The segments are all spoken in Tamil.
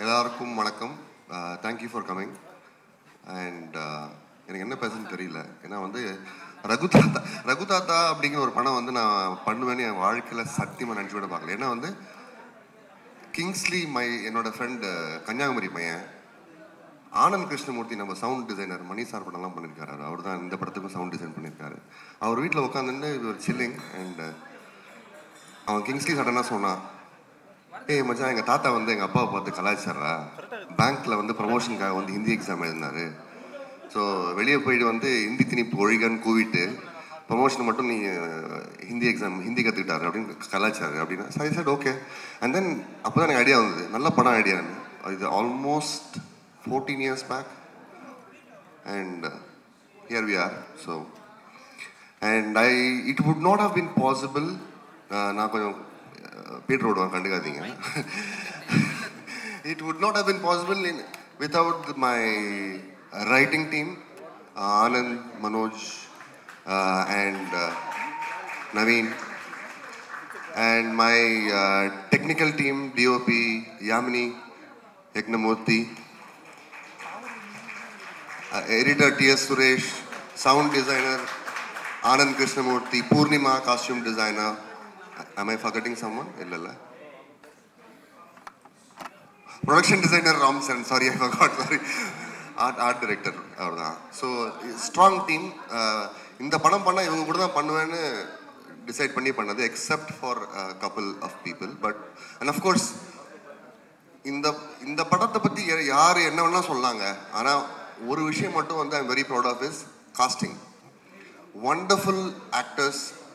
எல்லாருக்கும் வணக்கம் தேங்க்யூ ஃபார் கமிங் அண்ட் எனக்கு என்ன பேசுன்னு தெரியல ஏன்னா வந்து ரகு தாத்தா ரகு தாத்தா அப்படிங்கிற ஒரு படம் வந்து நான் பண்ணுவேன்னு என் வாழ்க்கையில் சத்தியமாக நினச்சி கூட பார்க்கல ஏன்னா வந்து கிங்ஸ்லி மை என்னோட ஃப்ரெண்டு கன்னியாகுமரி பையன் ஆனந்த் கிருஷ்ணமூர்த்தி நம்ம சவுண்ட் டிசைனர் மணி சார் படம்லாம் பண்ணியிருக்காரு அவர் தான் இந்த படத்துக்கும் சவுண்ட் டிசைன் பண்ணியிருக்காரு அவர் வீட்டில் உட்காந்துட்டு இது ஒரு சில்லிங் அண்ட் அவன் கிங்ஸ்லி சடனாக சொன்னான் ஏய் மச்சான் எங்கள் தாத்தா வந்து எங்கள் அப்பாவை பார்த்து கலாய்ச்சாரா பேங்க்கில் வந்து ப்ரமோஷனுக்காக வந்து ஹிந்தி எக்ஸாம் எழுதினாரு ஸோ வெளியே போயிட்டு வந்து ஹிந்தி திணிப்பு ஒழிகன்னு கூவிட்டு ப்ரமோஷன் மட்டும் நீ அஹ், ஹிந்தி எக்ஸாம் ஹிந்தி கற்றுக்கிட்டாரு அப்படின்னு கலாய்ச்சாரு அப்படின்னா சரி சார் ஓகே அண்ட் தென் அப்போ தான் எனக்கு ஐடியா வந்தது நல்ல படம் ஐடியா இது almost fourteen years back and here we are so and I it would not have been possible நான் கொஞ்சம் பீட் ரோடு கண்டுக்காதீங்க it would not have been possible in without my writing team Anand Manoj and Naveen and my uh, technical team DOP Yamini Yagnamurthy uh, editor T.S. Suresh, sound designer Anand Krishnamurthy, Purnima costume designer. Am I forgetting someone? Illalla. Production designer Ram Saran, sorry I forgot, sorry. Art, art director அவர் தான் ஸோ ஸ்ட்ராங் டீம் இந்த படம் பண்ணால் இவங்க கூட தான் பண்ணுவேன்னு டிசைட் பண்ணி பண்ணது except for couple of people but and of course இந்த இந்த படத்தை பற்றி யார் என்ன வேணா சொல்லாங்க ஆனால் ஒரு விஷயம் மட்டும் வந்து I'm very proud of is casting wonderful actors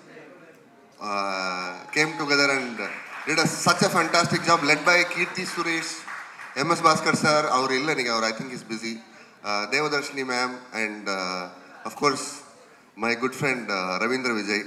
uh, came together and did a, such a fantastic job led by Kirti Suresh, MS Bhaskar sir, our illa ninga I think he's busy, uh, Devadarshini ma'am and uh, of course my good friend uh, Ravindra Vijay.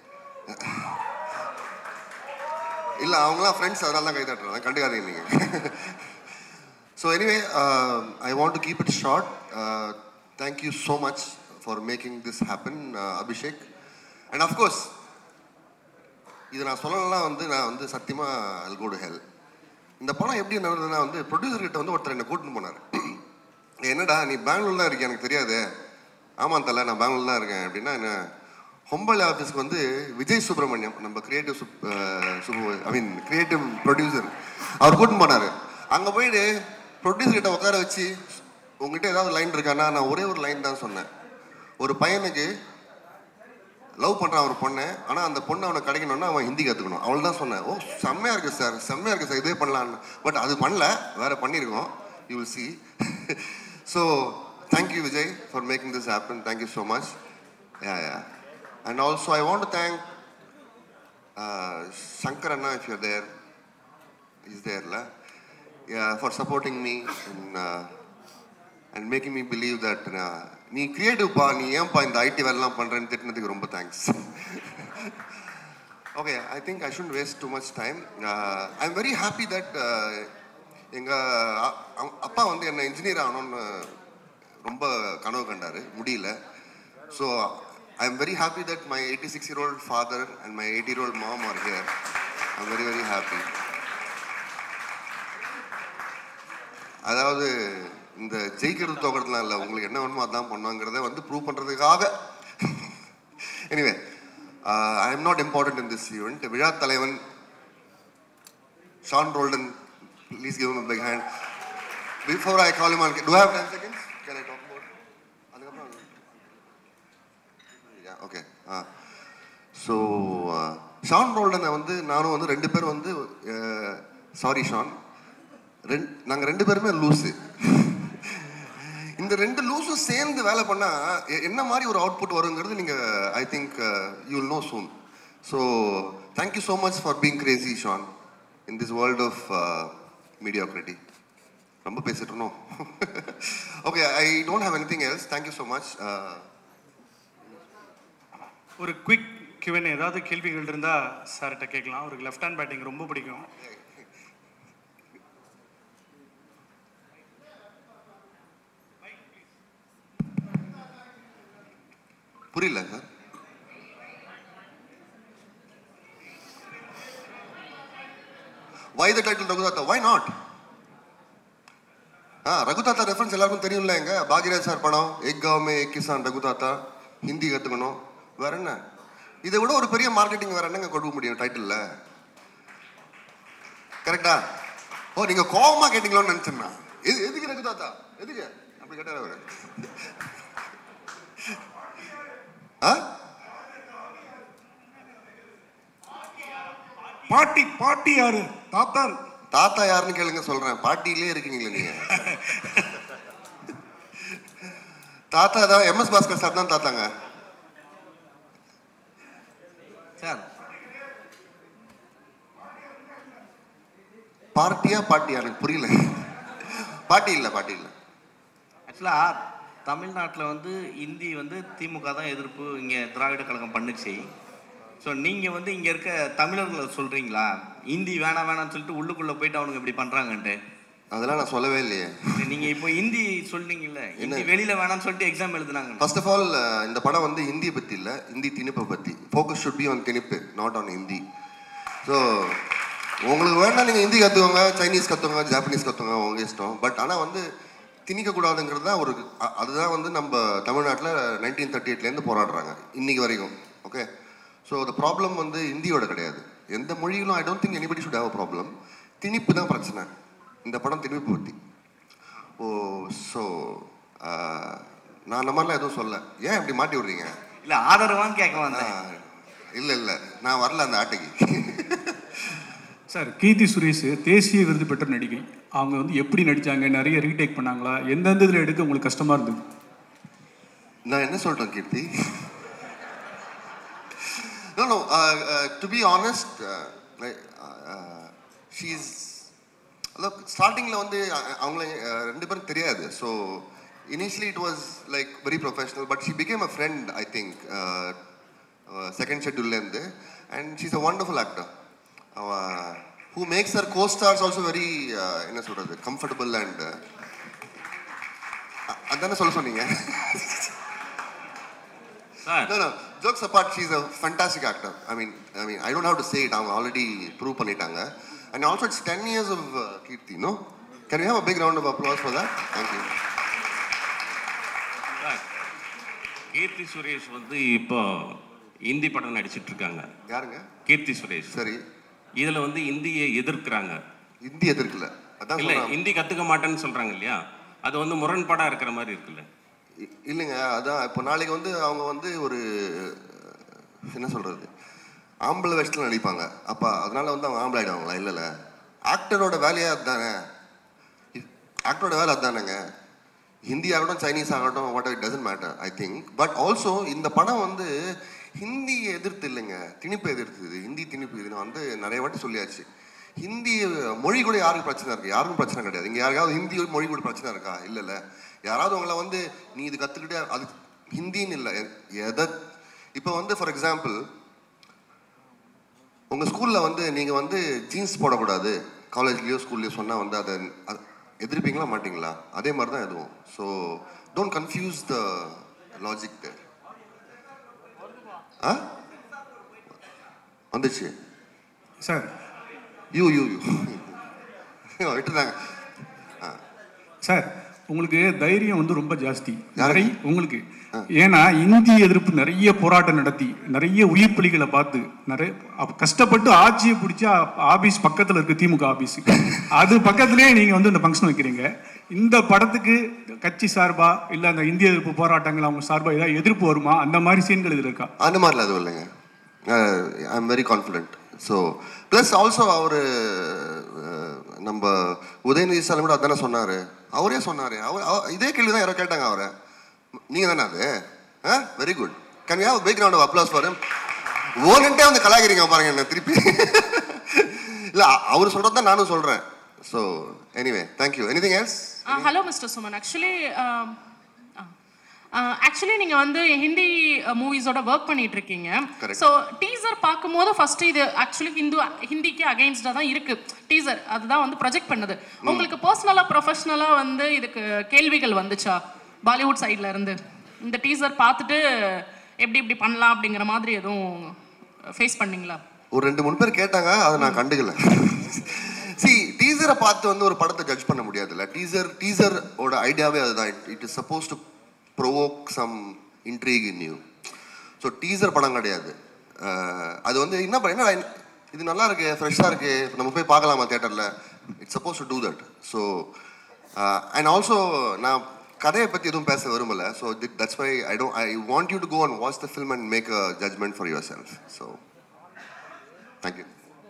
இல்ல அவங்களாம் ஃப்ரெண்ட்ஸ் அதனால தான் கை தட்டுறாங்க கண்டுக்காதீங்க நீங்க so anyway I want to keep it short thank you so much for making this happen Abhishek and of course இது நான் சொல்லலாம் வந்து நான் வந்து சத்தியமாக அல் கோ டு ஹெல் இந்த படம் எப்படி நடந்ததுன்னா வந்து ப்ரொடியூசர் கிட்ட வந்து ஒருத்தர் என்னை கூட்டின்னு போனார் என்னடா நீ பெங்களூர் தான் இருக்கிய எனக்கு தெரியாது ஆமாம் தல நான் பெங்களூர் தான் இருக்கேன் அப்படின்னா என்ன ஹொம்பளி ஆஃபீஸ்க்கு வந்து விஜய் சுப்பிரமணியம் நம்ம கிரியேட்டிவ் சுப் Subbu I mean creative producer அவர் கூட்டின்னு போனார் அங்கே போயிட்டு ப்ரொடியூசர் கிட்ட உட்கார வச்சு உங்ககிட்ட ஏதாவது லைன் இருக்கான்னா நான் ஒரே ஒரு லைன் தான் சொன்னேன் ஒரு பையனுக்கு லவ் பண்ணுறான் ஒரு பொண்ணை ஆனால் அந்த பொண்ணு அவனை கிடைக்கணும்னா அவன் ஹிந்தி கற்றுக்கணும் அவள் தான் சொன்னேன் ஓ செம்மையாக இருக்குது சார் செம்மையாக இருக்குது சார் இதே பண்ணலான்னு பட் அது பண்ணல வேற பண்ணியிருக்கோம் you will see so thank you Vijay for making this happen thank you so much yeah yeah and also I want to thank Shankar அண்ணா இஃப் யூர் தேர் இஸ் தேர்ல for supporting me in and making me believe that நீ கிரியேட்டிவ்ப்பா நீ ஏன்பா இந்த ஐடி வேலைலாம் பண்ணுறேன்னு திட்டினதுக்கு ரொம்ப thanks okay I think I should waste too much time I am very happy that எங்கள் அப்பா வந்து என்னை இன்ஜினியர் ஆகணும்னு ரொம்ப கனவு கண்டார் முடியல so I am very happy that my eighty six year old father and my eighty year old mom are here I am very very happy அதாவது இந்த ஜெயிக்கிறது தோக்கிறதுலாம் இல்லை உங்களுக்கு என்ன வேணுமோ அதான் பண்ணுவாங்கிறத வந்து ப்ரூவ் பண்ணுறதுக்காக anyway I am not important in this event விழா தலைவன் Shan Roldan please give big hand before I call on to have ten seconds can I talk about அதுக்கப்புறம் ஓகே ஆ ஸோ ஷான் ரோல்டனை வந்து நானும் வந்து ரெண்டு பேரும் வந்து சாரி ஷான் ரெண்டு நாங்கள் ரெண்டு பேருமே லூஸு இந்த ரெண்டு லூஸும் சேர்ந்து வேலை பண்ணால் என்ன மாதிரி ஒரு அவுட்புட் வருங்கிறது நீங்கள் I think you will know soon so thank you so much for being crazy Shan in this world of mediocrity ரொம்ப பேசிட்டுனோம் okay I don't have any thing else thank you so much ஒரு குவிக் கிவன் ஏதாவது கேள்விகள் இருந்தால் சார்கிட்ட கேட்கலாம் அவருக்கு லெஃப்ட் ஹேண்ட் பேட்டிங் ரொம்ப பிடிக்கும் புரியல sir Why the title Raghunatha? Why not? ஆ ரகுதாத்தா ரெஃபரன்ஸ் எல்லாருக்கும் தெரியும்ல எங்க பாக்யராஜ் சார் படம் எக் காவ்மே எக் கிசான் ரகுதாத்தா ஹிந்தி கற்றுக்கணும் வேற என்ன இதை விட ஒரு பெரிய மார்க்கெட்டிங் வேற என்னங்க கொடுக்க முடியும் டைட்டில்ல கரெக்டா ஓ நீங்க கோவமா கேட்டீங்களோன்னு நினைச்சேன்னா எது எதுக்கு ரகுதாத்தா எதுக்கு அப்படி கேட்டார் அவரு ஆ பாட்டி பாட்டி யாரு தாத்தா தாத்தா யாருன்னு கேளுங்க சொல்றேன் பாட்டியிலே இருக்கீங்களே நீங்க தாத்தா தான் எம்எஸ் பாஸ்கர் சார் தான் தாத்தாங்க சார் பார்ட்டியா பாட்டியா எனக்கு புரியல பாட்டி இல்ல பாட்டி இல்ல ஆக்சுவலாக தமிழ்நாட்டில் வந்து இந்தி வந்து திமுக தான் எதிர்ப்பு இங்கே திராவிட கழகம் பண்ணுச்சு ஸோ நீங்கள் வந்து இங்கே இருக்க தமிழர்களை சொல்கிறீங்களா இந்தி வேணாம் வேணாம்னு சொல்லிட்டு உள்ளுக்குள்ளே போயிட்டு அவனுங்க இப்படி பண்ணுறாங்கன்ட்டு அதெல்லாம் நான் சொல்லவே இல்லையே நீங்கள் இப்போ ஹிந்தி சொன்னீங்கல்ல ஹிந்தி வெளியில் வேணாம்னு சொல்லிட்டு எக்ஸாம் எழுதுனாங்க ஃபர்ஸ்ட் ஆஃப் ஆல் இந்த படம் வந்து ஹிந்தியை பத்தி இல்ல ஹிந்தி திணிப்பை பத்தி ஃபோக்கஸ் ஷுட் பி ஆன் திணிப்பு நாட் ஆன் ஹிந்தி ஸோ உங்களுக்கு வேணா நீங்க ஹிந்தி கத்துக்கோங்க சைனீஸ் கத்துக்கோங்க ஜாப்பனீஸ் கத்துக்கோங்க உங்க இஷ்டம் பட் ஆனா வந்து திணிக்க கூடாதுங்கிறது தான் ஒரு அ- அதுதான் வந்து நம்ம தமிழ்நாட்டில் நைன்டீன் தேர்ட்டி எயிட்லேருந்து போராடுறாங்க இன்னைக்கு வரைக்கும் ஓகே ஸோ the ப்ராப்ளம் வந்து ஹிந்தியோட கிடையாது எந்த மொழியிலும் I don't think anybody should have a problem திணிப்பு தான் பிரச்சனை இந்த படம் திணிப்பு பற்றி ஓ ஸோ நான் அந்த மாதிரிலாம் எதுவும் சொல்ல ஏன் இப்படி மாட்டி விடுறீங்க இல்லை ஆதரவான்னு கேட்க வந்தேன் இல்லை இல்லை நான் வரல அந்த ஆட்டைக்கு சார் கீர்த்தி சுரேஷ் தேசிய விருது பெற்ற நடிகை அவங்க வந்து எப்படி நடிச்சாங்க நிறைய ரீடேக் பண்ணாங்களா எந்தெந்த இதில் எடுக்க உங்களுக்கு கஷ்டமா இருந்தது நான் என்ன சொல்றேன் Keerthi no no to be honest she's அதாவது ஸ்டார்டிங்கில் வந்து அ- அவங்கள அஹ், ரெண்டு பேரும் தெரியாது so initially it was like very professional but she became a friend I think second ஷெட்யூல்லேருந்து and she's a wonderful actor who makes her co stars also very என்ன சொல்கிறது கம்ஃபர்டபுள் அண்ட் அதானே சொல்ல சொன்னீங்க sir No, no. Jokes apart, she's a fantastic actor. I mean, I mean, I don't have to say it. அவங்க already prove பண்ணிட்டாங்க. And also, it's 10 years of uh, Kirti, no? Can we have a big round of applause for that? Thank you. Sir Keerthi Suresh வந்து இப்போ இந்தி படம் நடிச்சிட்டு இருக்காங்க யாருங்க கீர்த்தி சுரேஷ் சரி இதுல வந்து இந்தியை எதிர்க்கிறாங்க இந்தி எதிர்க்கல அதான் இல்ல சொல்றேன். இந்தி கத்துக்க மாட்டேன்னு சொல்றாங்க இல்லையா அது வந்து முரண்பாடா இருக்கிற மாதிரி இருக்குல்ல இ- இல்லைங்க அதான் இப்போ நாளைக்கு வந்து அவங்க வந்து ஒரு என்ன சொல்றது ஆம்பளை வேஷத்தில் நடிப்பாங்க அப்பா அதனால வந்து அவங்க ஆம்பளை ஆயிடுவாங்களா இல்லைல்ல ஆக்டரோட வேலையே அதுதானே ஆக்டரோட வேலை அதுதானேங்க ஹிந்தி ஆகட்டும் சைனீஸ் ஆகட்டும் what it doesn't matter I think but also இந்த படம் வந்து ஹிந்தி எதிர்த்து இல்லைங்க திணிப்பு எதிர்த்து இது ஹிந்தி திணிப்பு இது வந்து நிறைய வாட்டி சொல்லியாச்சு ஹிந்தி மொழி கூட யாருக்கு பிரச்சனை இருக்கு யாருக்கும் பிரச்சனை கிடையாது இங்கே யாருக்காவது ஹிந்தி மொழி கூட பிரச்சனை இருக்கா இல்லை இல்லை யாராவது உங்களை வந்து நீ இது கற்றுக்கிட்டே அது ஹிந்தின்னு இல்லை எ- எதை இப்போ வந்து ஃபார் எக்ஸாம்பிள் உங்கள் ஸ்கூலில் வந்து நீங்கள் வந்து ஜீன்ஸ் போடக்கூடாது காலேஜ்லேயோ ஸ்கூல்லையோ சொன்னால் வந்து அதை அது எதிர்ப்பீங்களா மாட்டீங்களா அதே மாதிரி தான் எதுவும் so don't confuse the logic there ஆ வந்துச்சு சார் யூ யூ யூ விட்டுருந்தாங்க ஆ சார் உங்களுக்கு தைரியம் வந்து ரொம்ப ஜாஸ்தி யாருக்கு? நிறைய உங்களுக்கு ஏன்னா இந்தி எதிர்ப்பு நிறைய போராட்டம் நடத்தி நிறைய உயிர்ப்பலிகளை பார்த்து நிறைய அப்ப கஷ்டப்பட்டு ஆட்சியை பிடிச்சா ஆபீஸ் பக்கத்துல இருக்கு திமுக ஆபீஸ் அது பக்கத்துலயே நீங்க வந்து இந்த ஃபங்க்ஷன் வைக்கிறீங்க இந்த படத்துக்கு கட்சி சார்பா இல்ல அந்த இந்திய எதிர்ப்பு போராட்டங்கள் அவங்க சார்பா ஏதாவது எதிர்ப்பு வருமா அந்த மாதிரி சீன்கள் இதுல இருக்கா அந்த மாதிரிலாம் எதுவும் இல்லைங்க I am very confident so plus also அவர் நம்ம உதயநிதி ஸ்டாலின் கூட அதானே சொன்னார் அவரே சொன்னார் அவர் அவ- இதே கேள்வி தான் யாரோ கேட்டாங்க அவரை நீங்கள் தானே அது ஆ very good can you have big round of applause for ஓலண்டே வந்து கலாய்க்கிறீங்க பாருங்க என்ன திருப்பி இல்லை அவர் சொல்கிறது தான் நானும் சொல்கிறேன் so anyway thank you anything else hello mister Suman actually actually நீங்க வந்து ஹிந்தி மூவிஸோட ஒர்க் பண்ணிட்டு இருக்கீங்க Correct. ஸோ டீசர் பார்க்கும்போது ஃபர்ஸ்ட் இது ஆக்சுவலி ஹிந்து ஹிந்திக்கு அகைன்ஸ்டாக தான் இருக்கு டீசர் அதுதான் வந்து ப்ரொஜெக்ட் பண்ணுது உங்களுக்கு பர்சனலாக ப்ரொஃபஷனலாக வந்து இதுக்கு கேள்விகள் வந்துச்சா பாலிவுட் சைட்ல இருந்து இந்த டீசர் பார்த்துட்டு எப்படி இப்படி பண்ணலாம் அப்படிங்கிற மாதிரி எதுவும் ஃபேஸ் பண்ணீங்களா ஒரு ரெண்டு மூணு பேர் கேட்டாங்க அதை நான் கண்டுக்கல சி டீசர் டீசரை பார்த்து வந்து ஒரு படத்தை ஜட்ஜ் பண்ண முடியாதுல்ல டீசர் டீசர் ஓட ஐடியாவே அதுதான் it is suppose to provoke some intrigue in you so teaser படம் கிடையாது அஹ் அது வந்து என்ன பண்ண என்ன இது நல்லா இருக்கு ஃப்ரெஷ்ஷாக இருக்கு நம்ம போய் பார்க்கலாமா தேட்டரில் it's suppose to do that so and also நான் கதையை பற்றி எதுவும் பேச விரும்பல so that's why I don't I want you to go and watch the film and make a judgment for yourself so thank you